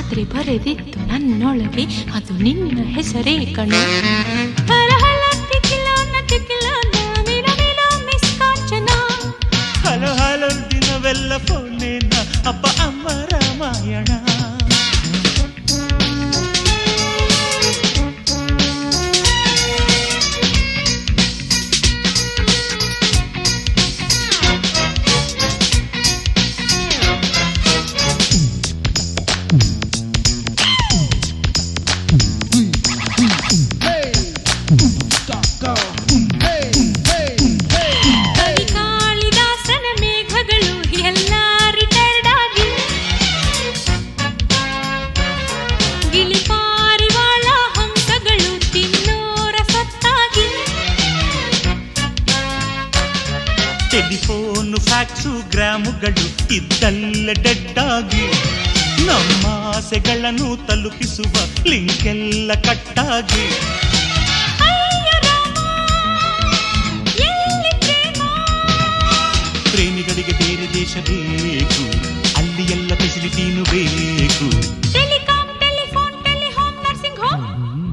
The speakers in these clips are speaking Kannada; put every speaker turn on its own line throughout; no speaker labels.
ಆದ್ರೆ ಬರೆದಿತ್ತು ನನ್ನೊಳಗೆ ಅದು ನಿನ್ನ ಹೆಸರೇ ಕಣು ಹಲ ಹಲ ತಿಕ್ಕಿಲೋನ ತಿಕ್ಕಿಲೋನ ಮಿಲ ಮಿಲ ಮಿಸ್ ಕಾಂಚನ
ಹಲೋ ಹಲೋ ದಿನವೆಲ್ಲ ಫೋನೇನ ಅಪ್ಪ ಅಮ್ಮ ರಾಮಾಯಣ
ಕವಿ ಕಾಳಿದಾಸನ ಮೇಘಗಳು ಎಲ್ಲ ರಿಟೈರ್ಡ್ ಆಗಿ ಗಿಳಿ ಪಾರಿವಾಳ ಹಂಸಗಳು ತಿನ್ನೋರ ಸತ್ತಾಗಿ
ಟೆಲಿಫೋನ್ ಫ್ಯಾಕ್ಸು ಗ್ರಾಮುಗಳು ಇದ್ದಲ್ಲ ಡೆಡ್ಡಾಗಿ ನಮ್ಮ ಆಸೆಗಳನ್ನು ತಲುಪಿಸುವ ಲಿಂಕ್ ಎಲ್ಲ ಕಟ್ಟಾಗಿ
ಅಯ್ಯೋ ರಾಮ, ಎಲ್ಲಿ ಪ್ರೇಮ?
ಪ್ರೇಮಿಗಳಿಗೆ ಬೇರೆ ದೇಶ ಬೇಕು ಅಲ್ಲಿ ಎಲ್ಲ ಫೆಸಿಲಿಟಿನೂ ಬೇಕು
telecom telephone telehome nursing home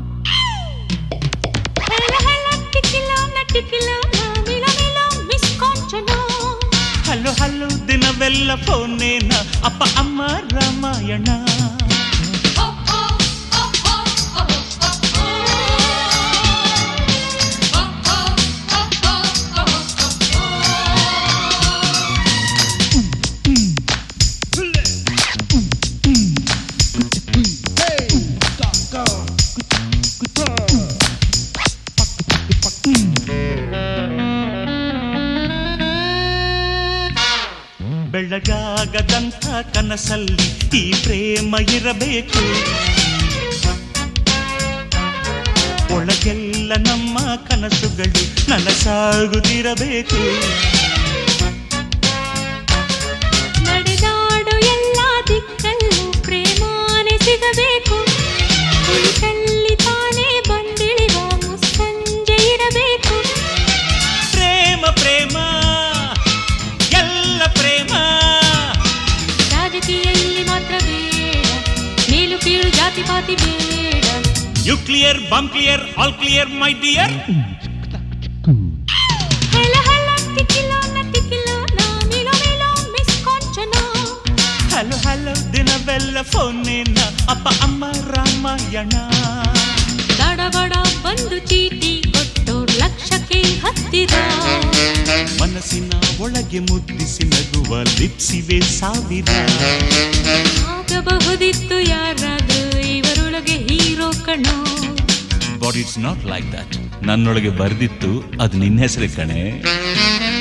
ಹೆಲ ಹೆಲ ಟಿಕಿಲೋನ ಟಿಕಿಲೋನ ಮಿಲ ಮಿಲ ಮಿಸ್ ಕಾಂಚನ
ಹಲೋ ಹಲೋ ದಿನವೆಲ್ಲ ಫೋನೇನ ಅಪ್ಪ ಅಮ್ಮ ರಾಮಾಯಣ ಬೆಳಗಾಗದಂಥ ಕನಸಲ್ಲಿ ಈ ಪ್ರೇಮ ಇರಬೇಕು ಒಳಗೆಲ್ಲ ನಮ್ಮ ಕನಸುಗಳು ನನಸಾಗುತ್ತಿರಬೇಕು
ನಡೆದಾಡು ಎಲ್ಲ ದಿಕ್ಕಲ್ಲೂ ಪ್ರೇಮಾನೆ ಸಿಗಬೇಕು ಕುಳಿತಲ್ಲಿ ತಾನೇ ಬಂದಿಳಿವ ಮುಸ್ಸಂಜೆ ಇರಬೇಕು
ಪ್ರೇಮ ಪ್ರೇಮ ಎಲ್ಲ ಪ್ರೇಮ
ರಾಜಕೀಯ ಇಲ್ಲಿ ಮಾತ್ರ ಬೇಡ ಮೇಲು ಕೀಳು ಜಾತಿ ಪಾತಿ ಬೇಡ
nuclear bomb clear all clear my dear
ಹೆಲ ಹೆಲ ಟಿಕಿಲೋನ ಟಿಕಿಲೋನ ಮಿಲೋ ಮಿಲೋ ಮಿಸ್ ಕಾಂಚನ
ಹಲೋ ಹಲೋ ದಿನವೆಲ್ಲ ಫೋನೇನ ಅಪ್ಪ ಅಮ್ಮ ರಾಮಾಯಣ
ದಡಬಡ ಬಂದು ಚೀಟಿ ಕೊಟ್ಟೋರ್ ಲಕ್ಷಕ್ಕೆ ಹತ್ತಿರ
ಮನಸ್ಸಿನ ಒಳಗೆ ಮುದ್ದಿಸಿ ನಗುವ ಲಿಪ್ಸಿವೆ ಸಾವಿರ
ಆಗಬಹುದಿತ್ತು ಯಾರಾದ್ರೂ ಇವರೊಳಗೆ ಹೀರೋ ಕಣೋ
but it's not like that ನನ್ನೊಳಗೆ ಬರ್ದಿತ್ತು ಅದು ನಿನ್ನ ಹೆಸರೇ ಕಣೆ